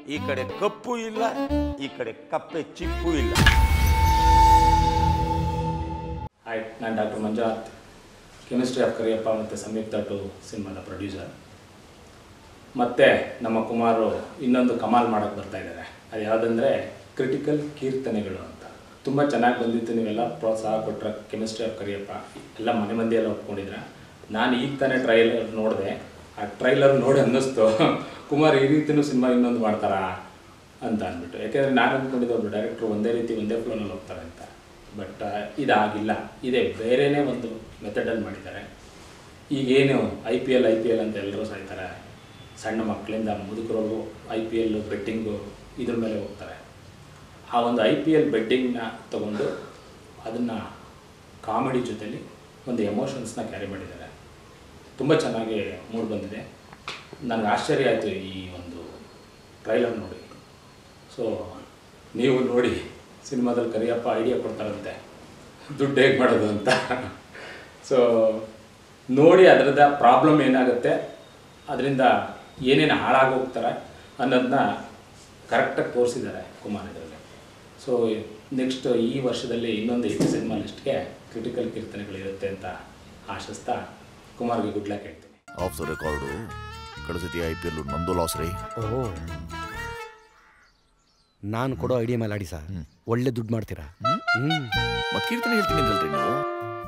ಈ ಕಡೆ ಕಪ್ಪು ಇಲ್ಲ ಈ ಕಡೆ ಕಪ್ಪೆ ಚಿಪ್ಪು ಇಲ್ಲ ಹಾಯ್ ನಾನು doctor Manjunath chemistry of Kariyappa ಮತ್ತು ಸಂಯುಕ್ತ ಟು ಸಿನಿಮಾದ ಪ್ರೊಡ್ಯೂಸರ್ ಮತ್ತು ನಮ್ಮ ಕುಮಾರು ಇನ್ನೊಂದು ಕಮಾಲ್ ಮಾಡೋಕ್ಕೆ ಬರ್ತಾ ಇದ್ದಾರೆ ಅದು ಯಾವುದಂದರೆ ಕ್ರಿಟಿಕಲ್ ಕೀರ್ತನೆಗಳು ಅಂತ ತುಂಬ ಚೆನ್ನಾಗಿ ಬಂದಿತ್ತು ನೀವೆಲ್ಲ ಪ್ರೋತ್ಸಾಹ ಕೊಟ್ಟರೆ ಕೆಮಿಸ್ಟ್ರಿ ಆಫ್ ಕರಿಯಪ್ಪ ಎಲ್ಲ ಮನೆ ಮಂದಿ ಎಲ್ಲ ಒಪ್ಕೊಂಡಿದ್ರೆ ನಾನು ಈಗ ತಾನೇ ಟ್ರೈಲರ್ ನೋಡಿದೆ ಆ ಟ್ರೈಲರ್ ನೋಡಿ ಅನ್ನಿಸ್ತು ಕುಮಾರ್ ಈ ರೀತಿಯೂ ಸಿನಿಮಾ ಇನ್ನೊಂದು ಮಾಡ್ತಾರಾ ಅಂತ ಅಂದ್ಬಿಟ್ಟು ಯಾಕೆಂದರೆ ನಾನು ಅಂದ್ಕೊಂಡಿದ್ದೆ ಒಬ್ಬರು ಡೈರೆಕ್ಟ್ರು ಒಂದೇ ರೀತಿ ಒಂದೇ ಫ್ಲೋನಲ್ಲಿ ಹೋಗ್ತಾರೆ ಅಂತ ಬಟ್ ಇದಾಗಿಲ್ಲ ಇದೇ ಬೇರೆನೇ ಒಂದು ಮೆಥಡಲ್ಲಿ ಮಾಡಿದ್ದಾರೆ ಈಗೇನು I P L I P L ಅಂತ ಎಲ್ಲರೂ ಸಾಯ್ತಾರೆ ಸಣ್ಣ ಮಕ್ಕಳಿಂದ ಮುದುಕರವರೆಗೂ ಐ ಪಿ ಎಲ್ ಬೆಟ್ಟಿಂಗು ಇದ್ರ ಮೇಲೆ ಹೋಗ್ತಾರೆ ಆ ಒಂದು ಐ ಪಿ ಎಲ್ ಬೆಟ್ಟಿಂಗ್ನ ತಗೊಂಡು ಅದನ್ನು ಕಾಮಿಡಿ ಜೊತೆಲಿ ಒಂದು ಎಮೋಷನ್ಸ್ನ ಕ್ಯಾರಿ ಮಾಡಿದ್ದಾರೆ ತುಂಬ ಚೆನ್ನಾಗಿ ಮೂಡ್ ಬಂದಿದೆ ನನಗೆ ಆಶ್ಚರ್ಯ ಆಯಿತು ಈ ಒಂದು ಟ್ರೈಲರ್ ನೋಡಿ ಸೊ ನೀವು ನೋಡಿ ಸಿನಿಮಾದಲ್ಲಿ ಕರಿಯಪ್ಪ ಐಡಿಯಾ ಕೊಡ್ತಾರಂತೆ ದುಡ್ಡು ಹೇಗೆ ಮಾಡೋದು ಅಂತ ಸೊ ನೋಡಿ ಅದರದ ಪ್ರಾಬ್ಲಮ್ ಏನಾಗುತ್ತೆ ಅದರಿಂದ ಏನೇನು ಹಾಳಾಗೋಗ್ತಾರೆ ಅನ್ನೋದನ್ನ ಕರೆಕ್ಟಾಗಿ ತೋರಿಸಿದ್ದಾರೆ ಕುಮಾರ್ ಇದರಲ್ಲಿ ಸೊ ನೆಕ್ಸ್ಟ್ ಈ ವರ್ಷದಲ್ಲಿ ಇನ್ನೊಂದು ಐದು ಸಿನಿಮಾ ಲಿಸ್ಟ್ಗೆ ಕ್ರಿಟಿಕಲ್ ಕೀರ್ತನೆಗಳಿರುತ್ತೆ ಅಂತ ಆಶಿಸ್ತಾ ಕುಮಾರ್ಗೆ ಗುಡ್ ಲಕ್ ಹೇಳ್ತೀನಿ ಆಫ್ ದ ರೆಕಾರ್ಡು ಕಳಿಸಿದ ಐ ಪಿ ಎಲ್ ನಂದು ಲಾಸ್ ರೀ ಓ ನಾನು ಕೊಡೋ ಐಡಿಯಾ ಮೇಲೆ ಆಡಿ ಸರ್ ಒಳ್ಳೆ ದುಡ್ಡು ಮಾಡ್ತೀರಾ ಹ್ಮ್ ಮತ್ತೆ ಕೀರ್ತನೆ ಹೇಳ್ತೀನಿ ಅಂದಲ್ರಿ ನೀವು